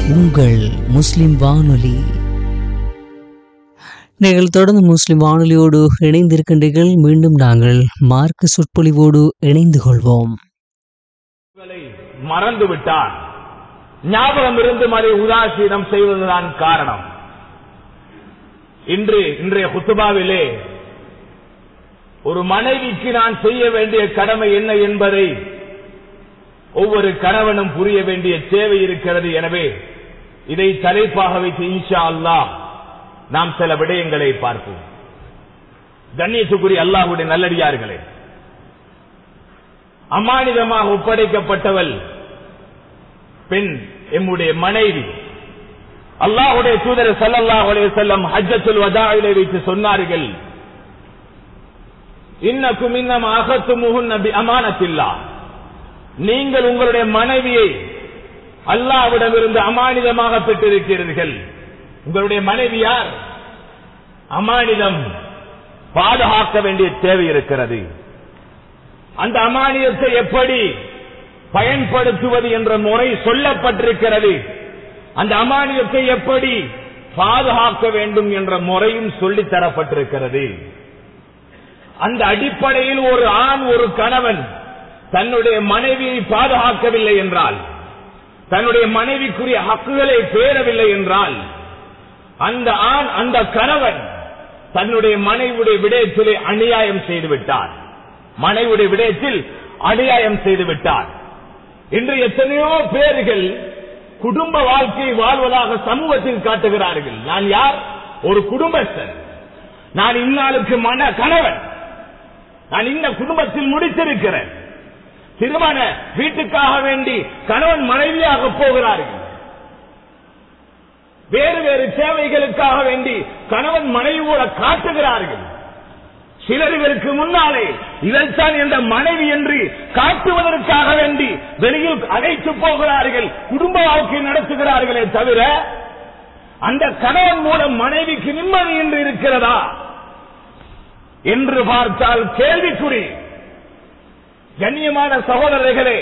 உங்கள் முஸ்லிம் வானொலி நீங்கள் தொடர்ந்து முஸ்லிம் வானொலியோடு இணைந்திருக்கின்றீர்கள் மீண்டும் நாங்கள் மார்க்க சொற்பொழிவோடு இணைந்து கொள்வோம் உங்களை மறந்து விட்டான் ஞாபகம் இருந்து அதை உதாசீனம் செய்வதுதான் காரணம் இன்று இன்றைய குத்துபாவிலே ஒரு மனைவிக்கு நான் செய்ய வேண்டிய கடமை என்ன என்பதை ஒவ்வொரு கணவனும் புரிய வேண்டிய தேவை இருக்கிறது எனவே இதை தலைப்பாக வைத்து இன்ஷா அல்லாஹ் நாம் சில விடயங்களை பார்ப்போம் கண்ணியத்துக்குரிய அல்லாஹுடைய நல்லடியார்களே அமானிதமாக ஒப்படைக்கப்பட்டவள் பெண் எம்முடைய மனைவி அல்லாஹுடைய தூதர் ஸல்லல்லாஹு அலைஹி வஸல்லம் ஹஜ்ஜத்துல் வதாயிலே வைத்து சொன்னார்கள் இன்னக்கும் இன்னம் அகத்துமுஹுன்ன பி அமானத்தில்லா நீங்கள் உங்களுடைய மனைவியை அல்லாஹ்விடமிருந்து அமானிதமாக பெற்றிருக்கிறீர்கள் உங்களுடைய மனைவி யார் அமானிதம் பாதுகாக்க வேண்டிய தேவை இருக்கிறது அந்த அமானியத்தை எப்படி பயன்படுத்துவது என்ற முறை சொல்லப்பட்டிருக்கிறது அந்த அமானியத்தை எப்படி பாதுகாக்க வேண்டும் என்ற முறையும் சொல்லித் தரப்பட்டிருக்கிறது அந்த அடிப்படையில் ஒரு ஆண் ஒரு கணவன் தன்னுடைய மனைவியை பாதுகாக்கவில்லை என்றால் தன்னுடைய மனைவிக்குரிய ஹக்குகளை பேரவில்லை என்றால் அந்த ஆண் அந்த கணவன் தன்னுடைய மனைவியுடைய விடயத்திலே அநியாயம் செய்து விட்டார் மனைவியுடைய விடயத்தில் அநியாயம் செய்து விட்டார் இன்று எத்தனையோ பேர்கள் குடும்ப வாழ்க்கையை வாழ்வதாக சமூகத்தில் காட்டுகிறார்கள் நான் யார் ஒரு குடும்பஸ்தன் நான் இந்நாளுக்கு மன கணவன் நான் இந்த குடும்பத்தில் முடித்திருக்கிறேன் திருமண வீட்டுக்காக வேண்டி கணவன் மனைவியாக போகிறார்கள் வேறு வேறு சேவைகளுக்காக வேண்டி கணவன் மனைவியோட காட்டுகிறார்கள் சிலர் இதற்கு முன்னாலே இதைத்தான் என்ற மனைவி என்று காட்டுவதற்காக வேண்டி வெளியில் அழைத்து போகிறார்கள் குடும்ப வாழ்க்கை நடத்துகிறார்களே தவிர அந்த கணவன் மூலம் மனைவிக்கு நிம்மதி என்று இருக்கிறதா என்று பார்த்தால் கேள்விக்குறி கண்ணியமான சகோதரர்களே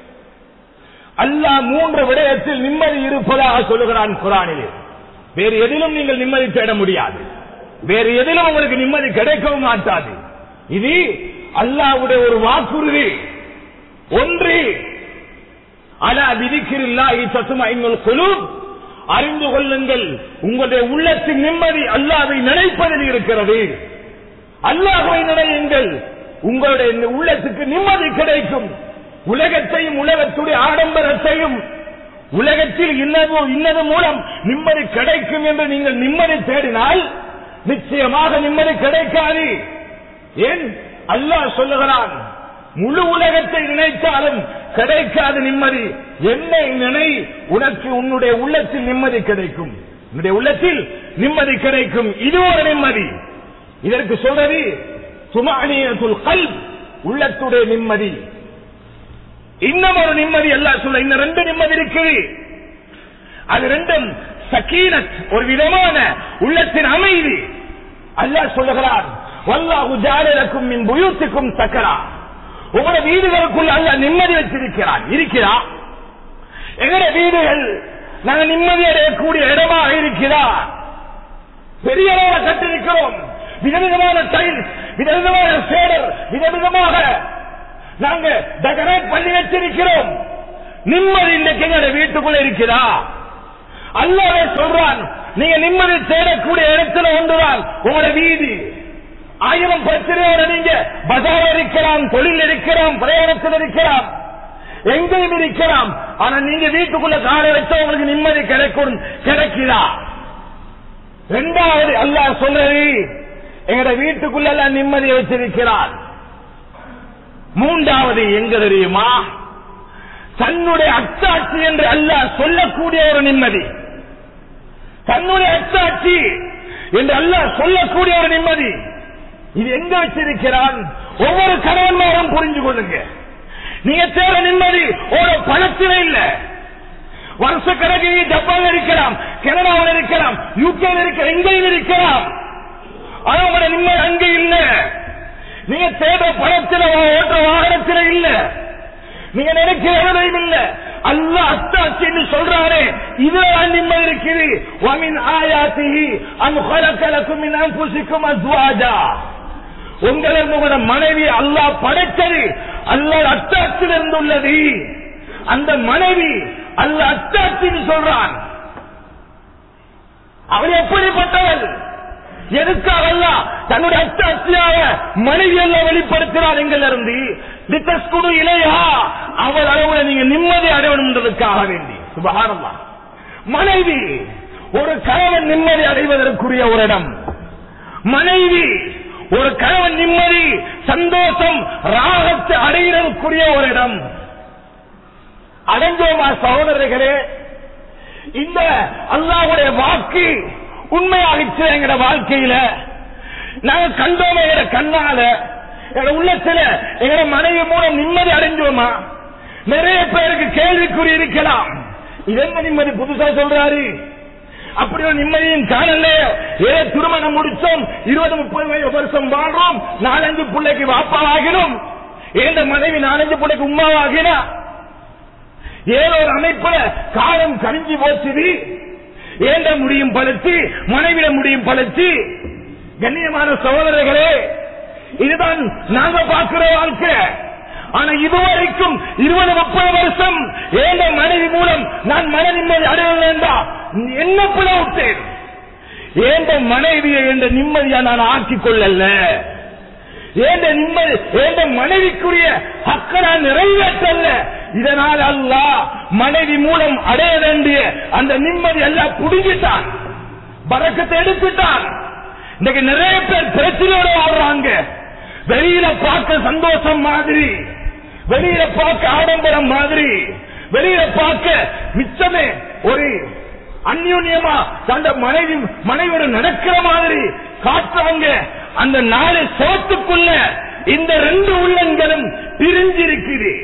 அல்லாஹ் மூன்று விடயத்தில் நிம்மதி இருப்பதாக சொல்லுகிறான் குரானிலே வேறு எதிலும் நீங்கள் நிம்மதி தேட முடியாது வேறு எதிலும் உங்களுக்கு நிம்மதி கிடைக்கவும் மாட்டாது இது அல்லாவுடைய ஒரு வாக்குறுதி ஒன்று அலா விதிக்கிறில்லாஹி தசுமைங்கள் குழு அறிந்து கொள்ளுங்கள் உங்களுடைய உள்ளத்தின் நிம்மதி அல்லாவை நினைப்பதில் இருக்கிறது அல்லாஹை நினையுங்கள் உங்களுடைய உள்ளத்துக்கு நிம்மதி கிடைக்கும் உலகத்தையும் உலகத்துடைய ஆடம்பரத்தையும் உலகத்தில் இன்னது இன்னது மூலம் நிம்மதி கிடைக்கும் என்று நீங்கள் நிம்மதி தேடினால் நிச்சயமாக நிம்மதி கிடைக்காது ஏன் அல்லாஹ் சொல்லுகிறான் முழு உலகத்தை நினைத்தாலும் கிடைக்காத நிம்மதி என்னை நினை உனக்கு உன்னுடைய உள்ளத்தில் நிம்மதி கிடைக்கும் உன்னுடைய உள்ளத்தில் நிம்மதி கிடைக்கும் இது ஒரு நிம்மதி இதற்கு சொல்றது சுமானியத்துல் கல் உள்ளத்துடைய நிம்மதி இன்னும் ஒரு நிம்மதி எல்லாம் சொல்ல இன்னும் ரெண்டு நிம்மதி இருக்குது அது ரெண்டும் சக்கீனத் ஒரு விதமான உள்ளத்தின் அமைதி அல்லாஹ் சொல்லுகிறார் வல்லாஹு ஜாலலக்கும் மின் புயூத்துக்கும் சக்கரா உங்களோட வீடுகளுக்குள்ள அல்லாஹ் நிம்மதி வச்சிருக்கிறான் இருக்கிறா எங்கட வீடுகள் நாங்கள் நிம்மதி அடையக்கூடிய இடமாக இருக்கிறா பெரிய அளவு கட்டிருக்கிறோம் விதவிதமான டைல்ஸ் விதவிதமான சேடர் விதவிதமாக நாங்க டெக்கரேட் பண்ணி வச்சிருக்கிறோம் நிம்மதி இன்னைக்கு எங்க வீட்டுக்குள்ள இருக்கிறா அல்லாவே சொல்றான் நீங்க நிம்மதி தேடக்கூடிய இடத்துல ஒன்றுதான் உங்களோட வீதி ஆயிரம் பிரச்சனையோட நீங்க பஜார் இருக்கலாம் தொழில் இருக்கலாம் பிரயாணத்தில் இருக்கலாம் எங்கேயும் இருக்கலாம் ஆனா நீங்க வீட்டுக்குள்ள காலை வச்சா உங்களுக்கு நிம்மதி கிடைக்கும் கிடைக்குதா ரெண்டாவது அல்லாஹ் சொல்றது எங்கட வீட்டுக்குள்ள எல்லாம் நிம்மதியை வச்சிருக்கிறார் மூன்றாவது எங்க தெரியுமா தன்னுடைய அச்சாட்சி என்று அல்லாஹ் சொல்லக்கூடிய ஒரு நிம்மதி தன்னுடைய அச்சாட்சி என்று அல்லாஹ் சொல்லக்கூடிய ஒரு நிம்மதி இது எங்க வச்சிருக்கிறான் ஒவ்வொரு கணவன்மாரும் புரிஞ்சு கொள்ளுங்க நீங்க தேட நிம்மதி ஒரு பணத்திலே இல்ல வருஷ கணக்கு நீங்க ஜப்பான் இருக்கலாம் கனடாவில் இருக்கலாம் யூகேல இருக்க எங்கேயும் இருக்கலாம் ஆனா உங்களோட நிம்மதி அங்க இல்ல நீங்க தேட பணத்தில் ஓட்டுற வாகனத்தில் இல்ல நீங்க நினைக்கிற எதுலையும் இல்ல அல்லாஹ் அத்தாட்சின்னு சொல்றாரே இதுல நிம்மதி இருக்குது வமின் ஆயாத்திஹி அன் ஹலகலக்கும் மின் அன்ஃபுசிக்கும் அஸ்வாஜா உங்களிருந்து உங்களோட மனைவி அல்லாஹ் படைத்தது அல்லாஹ் அத்தாட்சியில் இருந்துள்ளது அந்த மனைவி அல்லாஹ் அத்தாட்சின்னு சொல்றான் அவர் எப்படிப்பட்டவள் எதுக்காக அல்லாஹ் தன்னுடைய அத்தாட்சியாக மனைவி எல்லாம் வெளிப்படுத்தினார் எங்கள் இருந்து லித்தஸ்குடு இலையா அவள் அளவுல நீங்க நிம்மதி அடையணுன்றதுக்காக வேண்டி சுபகாரமா மனைவி ஒரு கணவன் நிம்மதி அடைவதற்குரிய ஒரு இடம் மனைவி ஒரு கணவன் நிம்மதி சந்தோஷம் ராகத்தை அடைகிறதுக்குரிய ஒரு இடம் அடைஞ்சோமா சகோதரர்களே இந்த அல்லாஹ்வுடைய வாக்கு உண்மையாகிச்சு எங்கட வாழ்க்கையில நாங்க கண்டோமே எங்கட கண்ணால எங்க உள்ளத்துல எங்கட மனைவி மூலம் நிம்மதி அடைஞ்சோமா நிறைய பேருக்கு கேள்விக்குறி இருக்கலாம் இது என்ன நிம்மதி புதுசா சொல்றாரு அப்படி ஒரு நிம்மதியும் காணல ஏ திருமணம் முடிச்சோம் இருபது முப்பது வயது வருஷம் வாழ்றோம் நாலஞ்சு பிள்ளைக்கு வாப்பாவாகினோம் ஏந்த மனைவி நாலஞ்சு பிள்ளைக்கு உமாவாகினா ஏதோ ஒரு அமைப்புல காலம் கழிஞ்சு போச்சுது ஏண்ட முடியும் பழச்சு மனைவிட முடியும் பழச்சு கண்ணியமான சகோதரர்களே இதுதான் நாங்க பார்க்கிற வாழ்க்கை ஆனா இதுவரைக்கும் இருபது முப்பது வருஷம் ஏண்ட மனைவி மூலம் நான் மன நிம்மதி அடைய வேண்டாம் என்ன பிழை விட்டேன் ஏண்ட மனைவியை என்ற நிம்மதியா நான் ஆக்கிக் கொள்ளல ஏண்ட நிம்மதி ஏண்ட மனைவிக்குரிய ஹக்க நான் நிறைவேற்றல்ல இதனால் அல்லாஹ் மனைவி மூலம் அடைய வேண்டிய அந்த நிம்மதி எல்லாம் புடுங்கிட்டான் பறக்கத்தை எடுத்துட்டான் இன்னைக்கு நிறைய பேர் பிரச்சனையோட வாழ்றாங்க வெளியில பார்க்க சந்தோஷம் மாதிரி வெளியில பார்க்க ஆடம்பரம் மாதிரி வெளியில பார்க்க மிச்சமே ஒரு அந்யூன்யமா அந்த மனைவி மனைவியோட நடக்கிற மாதிரி காட்டுறாங்க அந்த நாலு சோத்துக்குள்ள இந்த ரெண்டு உள்ளங்களும் பிரிஞ்சிருக்குது